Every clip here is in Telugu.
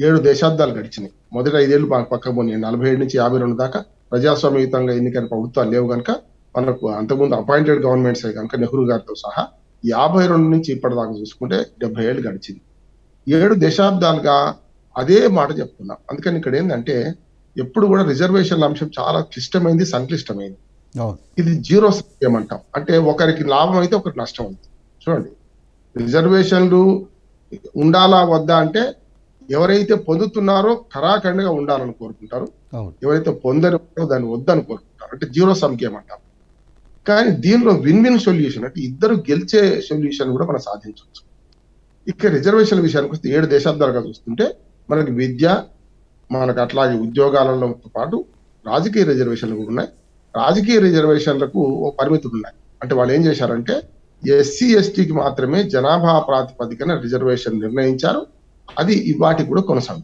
ఏడు దశాబ్దాలు గడిచినాయి మొదటి ఐదేళ్లు పక్క పక్క పోనీ నలభై ఏడు నుంచి యాభై రెండు దాకా ప్రజాస్వామ్యయుతంగా ఎన్నికైన ప్రభుత్వాలు లేవు కనుక మనకు అంతకుముందు అపాయింటెడ్ గవర్నమెంట్స్ కనుక నెహ్రూ గారితో సహా యాభై రెండు నుంచి ఇప్పటిదాకా చూసుకుంటే డెబ్బై ఏళ్ళు గడిచింది ఏడు దశాబ్దాలుగా అదే మాట చెప్తున్నా అందుకని ఇక్కడ ఏంటంటే ఎప్పుడు కూడా రిజర్వేషన్ల అంశం చాలా క్లిష్టమైంది సంక్లిష్టమైంది అవును ఇది జీరో సత్యం అంటాం అంటే ఒకరికి లాభం అయితే ఒకరికి నష్టం అవుతుంది చూడండి రిజర్వేషన్లు ఉండాలా వద్దా అంటే ఎవరైతే పొందుతున్నారో ఖరాఖండిగా ఉండాలని కోరుకుంటారు అవును ఎవరైతే పొందరో దాన్ని వద్దని కోరుకుంటారు అంటే జీరో సంఖ్యం అంటాం కానీ దీనిలో విన్ విన్ సొల్యూషన్ అంటే ఇద్దరు గెలిచే సొల్యూషన్ కూడా మనం సాధించవచ్చు ఇక రిజర్వేషన్ విషయానికి వస్తే ఏడు దశాబ్దాలుగా చూస్తుంటే మనకి విద్య మనకు అట్లాగే ఉద్యోగాలలో పాటు రాజకీయ రిజర్వేషన్లు కూడా ఉన్నాయి రాజకీయ రిజర్వేషన్లకు ఓ పరిమితులు ఉన్నాయి అంటే వాళ్ళు ఏం చేశారంటే ఎస్సీ ఎస్టీకి మాత్రమే జనాభా ప్రాతిపదికన రిజర్వేషన్ నిర్ణయించారు అది వాటికి కూడా కొనసాగుతుంది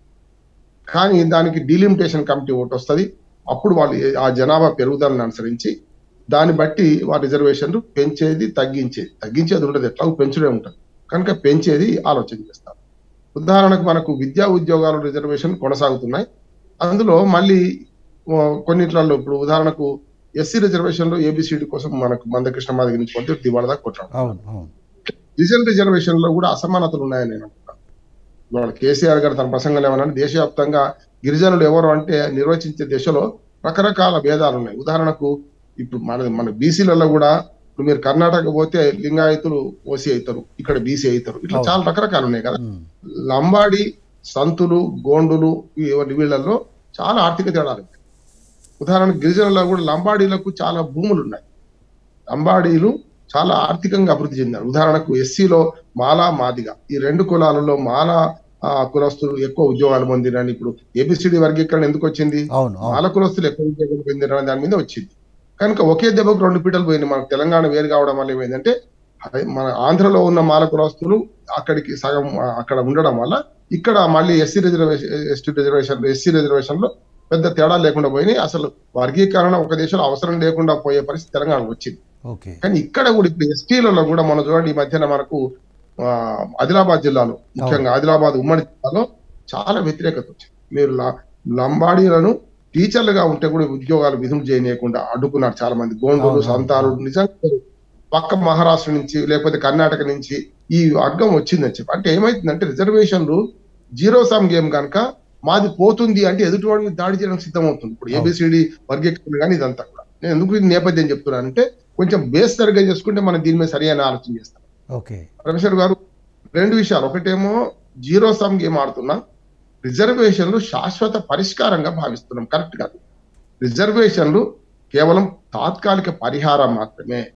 కానీ దానికి డీలిమిటేషన్ కమిటీ ఒకటి వస్తుంది అప్పుడు వాళ్ళు ఏ- ఆ జనాభా పెరుగుదలను అనుసరించి దాన్ని బట్టి వారి రిజర్వేషన్లు పెంచేది తగ్గించేది తగ్గించేది ఉండదు ఎట్లా పెంచుడే ఉంటుంది కనుక పెంచేది ఆలోచన చేస్తారు ఉదాహరణకు మనకు విద్యా ఉద్యోగాల రిజర్వేషన్ కొనసాగుతున్నాయి అందులో మళ్ళీ ఓ, కొన్నిట్లలో ఇప్పుడు ఉదాహరణకు ఎస్సీ రిజర్వేషన్లో ఏబిసిడి కోసం మనకు మందకృష్ణ మాదిరి నుంచి కొంటే దివాళ దాకా కొట్టాడు అవును అవును రిజర్వ్ రిజర్వేషన్ లో కూడా అసమానతలు ఉన్నాయని నేను అనుకుంటాను ఇవాళ కేసీఆర్ గారు తన ప్రసంగంలో ఏమన్నా దేశవ్యాప్తంగా గిరిజనులు ఎవరు అంటే నిర్వచించే దిశలో రకరకాల భేదాలు ఉన్నాయి ఉదాహరణకు ఇప్పుడు మన మన బీసీలలో కూడా ఇప్పుడు మీరు కర్ణాటక పోతే లింగాయతులు ఓసీ అవుతారు ఇక్కడ బీసీ అవుతారు ఇట్లా అవును. చాలా రకరకాలు ఉన్నాయి కదా ఉమ్. లంబాడి సంతులు గోండులు ఈ- వీళ్ళల్లో చాలా ఆర్థిక తేడాలు ఉన్నాయి ఉదాహరణకు గిరిజనుల్లో కూడా లంబాడీలకు చాలా భూములు ఉన్నాయి లంబాడీలు చాలా ఆర్థికంగా అభివృద్ధి చెందారు ఉదాహరణకు ఎస్సీలో మాలా మాదిగ ఈ రెండు కులాలలో మాలా ఆ, కులస్తులు ఎక్కువ ఉద్యోగాలు పొందిరని ఇప్పుడు ఏబిసిడి వర్గీకరణ ఎందుకు వచ్చింది అవును అవును మాల కులస్తులు ఎక్కువ ఉద్యోగాలు పొందిరని దాని మీద వచ్చింది కనుక ఒకే దెబ్బకు రెండు పీటలు పోయింది మనకు తెలంగాణ వేరు కావడం వల్ల ఏమైందంటే అదే మన ఆంధ్రలో ఉన్న మాల కులస్తులు అక్కడికి సగం ఆ, అక్కడ ఉండడం వల్ల ఇక్కడ మళ్ళీ SC reservation ST reservation SC reservation లో పెద్ద తేడా లేకుండా పోయినాయి అసలు వర్గీకరణ ఒక దేశంలో అవసరం లేకుండా పోయే పరిస్థితి తెలంగాణకు వచ్చింది ఓకే కానీ ఇక్కడ కూడా ఇప్పుడు ఎస్టీలలో కూడా మనం చూడండి ఈ మధ్యన మనకు ఆ, ఆదిలాబాద్ జిల్లాలో ముఖ్యంగా ఆదిలాబాద్ ఉమ్మడి జిల్లాలో చాలా వ్యతిరేకత వచ్చింది మీరు ల- లంబాడీలను టీచర్లుగా ఉంటే కూడా ఉద్యోగాలు విధులు చేయనీయకుండా అడ్డుకున్నారు చాలా మంది గోండూరు అవును, సంతాలు నిజంగా పక్క మహారాష్ట్ర నుంచి లేకపోతే కర్ణాటక నుంచి ఈ వర్గం వచ్చిందని చెప్పి అంటే ఏమైతుందంటే రిజర్వేషన్లు జీరో సమ్ గేమ్ కనుక మాది పోతుంది అంటే ఎదుటివాడి మీద దాడి చేయడానికి సిద్ధమవుతుంది ఇప్పుడు అవును. ఏబిసిడి వర్గీకరణ కానీ ఇదంతా కూడా నేను ఎందుకు ఈ నేపథ్యం చెప్తున్నానంటే కొంచెం బేస్ సరిగ్గా చేసుకుంటే మనం దీని మీద సరి అయిన ఆలోచన చేస్తాం ఓకే ప్రొఫెసర్ గారు రెండు విషయాలు ఒకటేమో జీరో సమ్ గేమ్ ఆడుతున్నాం రిజర్వేషన్లు శాశ్వత పరిష్కారంగా భావిస్తున్నాం కరెక్ట్ కాదు రిజర్వేషన్లు కేవలం తాత్కాలిక పరిహారం మాత్రమే